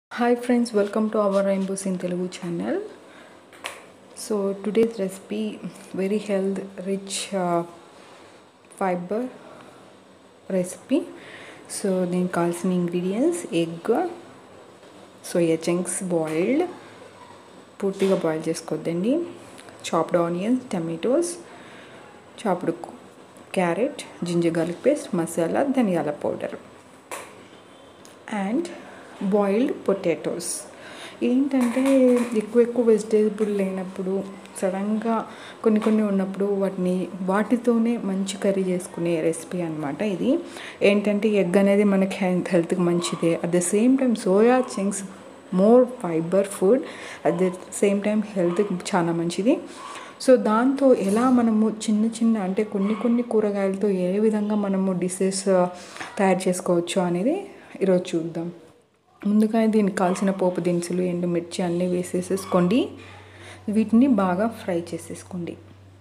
Hi friends welcome to our rainbows in Telugu channel so today's recipe very health rich fibre recipe so దీనికి కావాల్సిన ingredients egg soya chunks boiled పూర్తిగా boil చేసుకోవద్దండి chopped onions tomatoes chopped carrot ginger garlic paste masala ధనియాల powder and boiled potatoes ఏంటంటే ఎక్కువ ఎక్కువ vegetable లేనప్పుడు సడన్గా కొన్ని కొన్ని ఉన్నప్పుడు వాటిని వాటితోనే మంచి కర్రీ చేసుకునే రెసిపీ అనమాట ఇది ఏంటంటే ఎగ్ అనేది మనకి హెల్త్ హెల్త్కి మంచిదే at the same time soya chunks more fibre food at the same time హెల్త్కి చాలా మంచిది సో దాంతో ఎలా మనము చిన్న చిన్న అంటే కొన్ని కొన్ని కూరగాయలతో ఏ విధంగా మనము డిషెస్ తయారు చేసుకోవచ్చు అనేది ఈరోజు చూద్దాం ముందుగా దీనికి కావాల్సిన పోపు దినుసులు ఎండుమిర్చి అన్నీ వేసేసేసుకోండి వీటిని బాగా ఫ్రై చేసేసుకోండి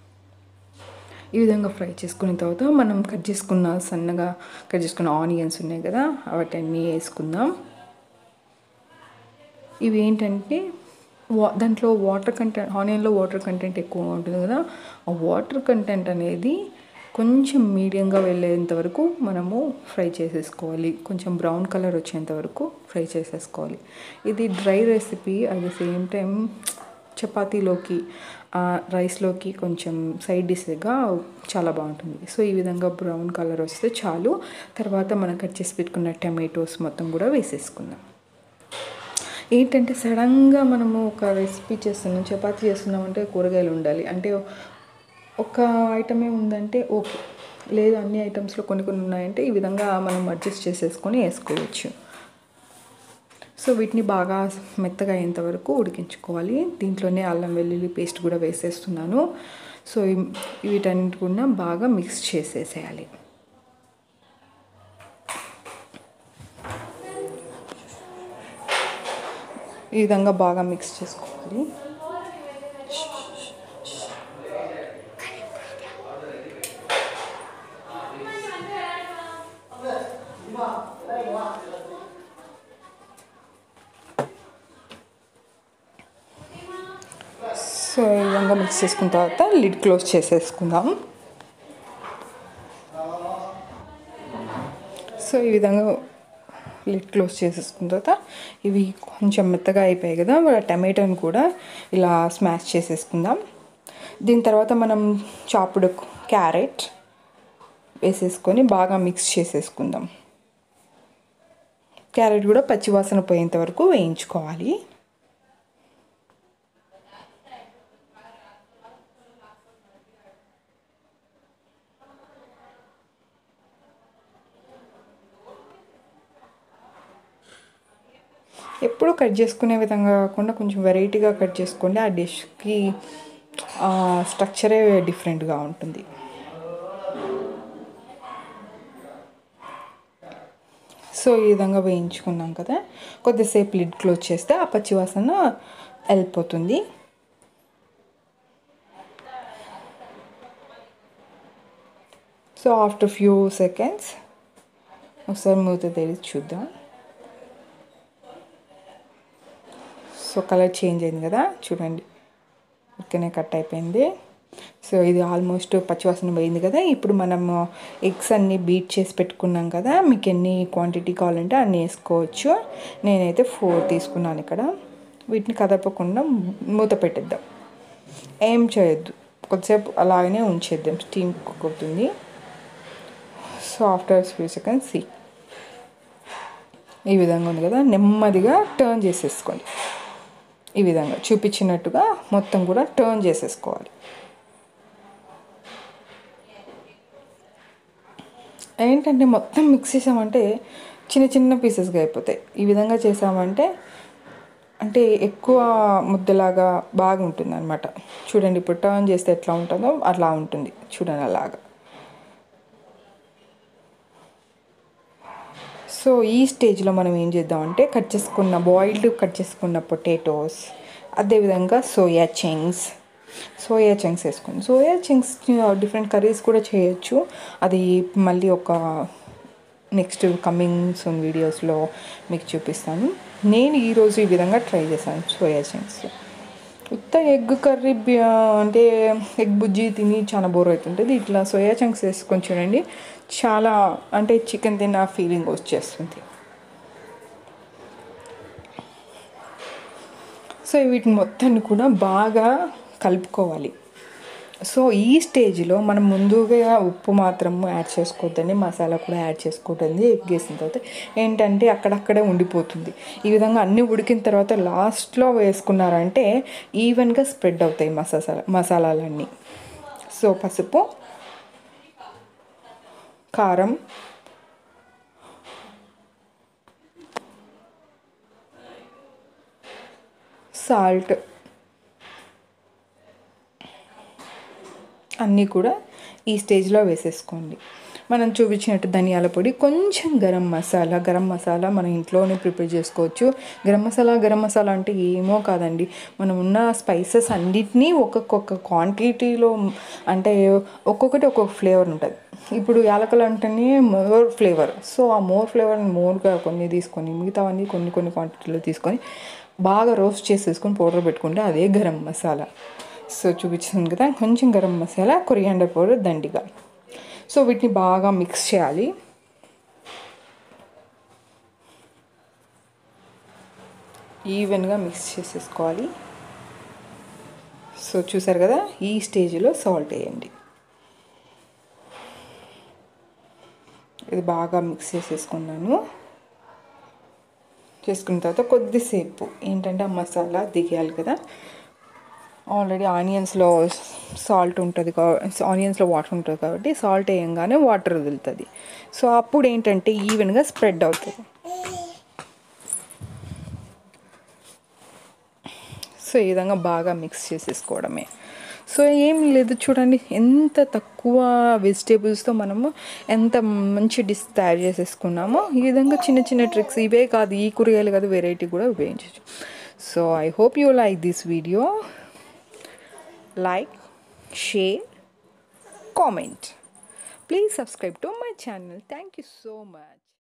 ఈ విధంగా ఫ్రై చేసుకున్న తర్వాత మనం కట్ చేసుకున్న సన్నగా కట్ చేసుకున్న ఆనియన్స్ ఉన్నాయి కదా వాటన్నీ వేసుకుందాం ఇవి ఏంటంటే వా దాంట్లో వాటర్ కంటెంట్ ఆనియన్లో వాటర్ కంటెంట్ ఎక్కువ ఉంటుంది కదా ఆ వాటర్ కంటెంట్ అనేది కొంచెం మీడియంగా వెళ్ళేంత వరకు మనము ఫ్రై చేసేసుకోవాలి కొంచెం బ్రౌన్ కలర్ వచ్చేంత వరకు ఫ్రై చేసేసుకోవాలి ఇది dry recipe at the same time చపాతీలోకి రైస్లోకి కొంచెం సైడ్ డిష్గా చాలా బాగుంటుంది సో ఈ విధంగా బ్రౌన్ కలర్ వస్తే చాలు తర్వాత మనం కట్ చేసి పెట్టుకున్న టమాటోస్ మొత్తం కూడా వేసేసుకుందాం ఏంటంటే సడన్గా మనము ఒక రెసిపీ చేస్తున్నాం చపాతీ చేస్తున్నాం అంటే కూరగాయలు ఉండాలి అంటే ఒక ఐటమే ఉందంటే ఓకే లేదు అన్ని ఐటమ్స్లో కొన్ని కొన్ని ఉన్నాయంటే ఈ విధంగా మనం అడ్జస్ట్ చేసేసుకొని వేసుకోవచ్చు సో వీటిని బాగా మెత్తగా అయ్యేంత వరకు ఉడికించుకోవాలి దీంట్లోనే అల్లం వెల్లుల్లి పేస్ట్ కూడా వేసేస్తున్నాను సో వీటన్నిటి కూడా బాగా మిక్స్ చేసేసేయాలి ఈ విధంగా బాగా మిక్స్ చేసుకోవాలి సో ఈ విధంగా మిక్స్ చేసుకున్న తర్వాత లిడ్ క్లోజ్ చేసేసుకుందాం సో ఈ విధంగా లిడ్ క్లోజ్ చేసేసుకున్న తర్వాత ఇవి కొంచెం మెత్తగా అయిపోయాయి కదా టమాటోని కూడా ఇలా స్మాష్ చేసేసుకుందాం దీని తర్వాత మనం చాపుడు క్యారెట్ వేసేసుకొని బాగా మిక్స్ చేసేసుకుందాం క్యారెట్ కూడా పచ్చివాసన పోయేంత వరకు వేయించుకోవాలి ఎప్పుడు కట్ చేసుకునే విధంగా కాకుండా కొంచెం వెరైటీగా కట్ చేసుకోండి ఆ డిష్కి స్ట్రక్చరే డిఫరెంట్గా ఉంటుంది సో ఈ విధంగా వేయించుకున్నాం కదా కొద్దిసేపు లిడ్ క్లోజ్ చేస్తే ఆ పచ్చివాసన వెళ్ళిపోతుంది సో ఆఫ్టర్ ఫ్యూ సెకండ్స్ ఒకసారి మూత తెరిచి చూద్దాం సో కలర్ చేంజ్ అయింది కదా చూడండి ఇక్కడనే కట్ అయిపోయింది సో ఇది ఆల్మోస్ట్ పచ్చివాసన పోయింది కదా ఇప్పుడు మనము ఎగ్స్ అన్నీ బీట్ చేసి పెట్టుకున్నాం కదా మీకు ఎన్ని క్వాంటిటీ కావాలంటే అన్నీ వేసుకోవచ్చు నేనైతే ఫోర్ తీసుకున్నాను ఇక్కడ వీటిని కదపకుండా మూత పెట్టేద్దాం ఏం చేయొద్దు కొద్దిసేపు అలాగనే ఉంచేద్దాం స్టీమ్ కుక్ అవుతుంది so after few seconds see ఈ విధంగా ఉంది కదా నెమ్మదిగా టర్న్ చేసేసుకోండి ఈ విధంగా చూపించినట్టుగా మొత్తం కూడా టర్న్ చేసేసుకోవాలి ఏంటంటే మొత్తం మిక్స్ చేసామంటే చిన్న చిన్న పీసెస్గా అయిపోతాయి ఈ విధంగా చేసామంటే అంటే ఎక్కువ ముద్దలాగా బాగుంటుంది అనమాట చూడండి ఇప్పుడు టర్న్ చేస్తే ఎట్లా ఉంటుందో అట్లా ఉంటుంది చూడండి అలాగా సో ఈ స్టేజ్లో మనం ఏం చేద్దామంటే కట్ చేసుకున్న బాయిల్డ్ కట్ చేసుకున్న పొటాటోస్ అదేవిధంగా సోయా చంక్స్ సోయా చంక్స్ వేసుకోండి సోయా చంక్స్ డిఫరెంట్ కర్రీస్ కూడా చేయొచ్చు అది మళ్ళీ ఒక నెక్స్ట్ కమింగ్ సోన్ వీడియోస్లో మీకు చూపిస్తాను నేను ఈరోజు ఈ విధంగా ట్రై చేశాను సోయా చంక్స్ ఉత్త ఎగ్ కర్రీ బి- అంటే ఎగ్ బుజ్జి తిని చాలా బోర్ అవుతుంటుంది ఇట్లా సోయా చంక్స్ వేసుకొని చూడండి చాలా అంటే చికెన్ తిన్న ఫీలింగ్ వచ్చేస్తుంది సో వీటిని మొత్తాన్ని కూడా బాగా కలుపుకోవాలి సో ఈ స్టేజ్లో మనం ముందుగా ఉప్పు మాత్రం యాడ్ చేసుకోవద్దండి మసాలా కూడా యాడ్ చేసుకోవద్దండి ఎగ్ వేసిన తర్వాత ఏంటంటే అక్కడక్కడే ఉండిపోతుంది ఈ విధంగా అన్నీ ఉడికిన తర్వాత లాస్ట్లో వేసుకున్నారంటే ఈవెన్గా స్ప్రెడ్ అవుతాయి మసాలా మసాలాలన్నీ సో పసుపు కారం సాల్ట్ అన్నీ కూడా ఈ స్టేజ్లో వేసేసుకోండి మనం చూపించినట్టు ధనియాల పొడి కొంచెం గరం మసాలా గరం మసాలా మన ఇంట్లోనే ప్రిపేర్ చేసుకోవచ్చు గరం మసాలా గరం మసాలా అంటే ఏమో కాదండి మనం ఉన్న స్పైసెస్ అన్నిటినీ ఒక్కొక్క క్వాంటిటీలో అంటే ఒక్కొక్కటి ఒక్కొక్క ఫ్లేవర్ ఉంటుంది ఇప్పుడు యాలకలు అంటేనే మోర్ ఫ్లేవర్ సో ఆ మోర్ ఫ్లేవర్ని మోర్గా కొన్ని తీసుకొని మిగతావన్నీ కొన్ని కొన్ని క్వాంటిటీలో తీసుకొని బాగా రోస్ట్ చేసేసుకొని పౌడర్ పెట్టుకుంటే అదే గరం మసాలా సో చూపించాను కదా కొంచెం గరం మసాలా కొరియాండర్ పౌడర్ దండిగా సో వీటిని బాగా మిక్స్ చేయాలి ఈవెన్గా మిక్స్ చేసేసుకోవాలి సో చూసారు కదా ఈ స్టేజ్లో సాల్ట్ వేయండి ఇది బాగా మిక్స్ చేసేసుకున్నాను చేసుకున్న తర్వాత కొద్దిసేపు ఏంటంటే ఆ మసాలా దిగేయాలి కదా ఆల్రెడీ ఆనియన్స్లో సాల్ట్ ఉంటుంది కాబట్టి ఆనియన్స్లో వాటర్ ఉంటుంది కాబట్టి సాల్ట్ వేయంగానే వాటర్ వదులుతుంది సో అప్పుడు ఏంటంటే ఈవెన్గా స్ప్రెడ్ అవుతుంది సో ఈ విధంగా బాగా మిక్స్ చేసేసుకోవడమే సో ఏం లేదు చూడండి ఎంత తక్కువ వెజిటేబుల్స్తో మనము ఎంత మంచి డిష్ తయారు చేసేసుకున్నామో ఈ విధంగా చిన్న చిన్న ట్రిక్స్ ఇవే కాదు ఈ కూరగాయలు కాదు వెరైటీ కూడా ఉపయోగించవచ్చు so I hope you like this video like, share, comment. Please subscribe to my channel. Thank you so much.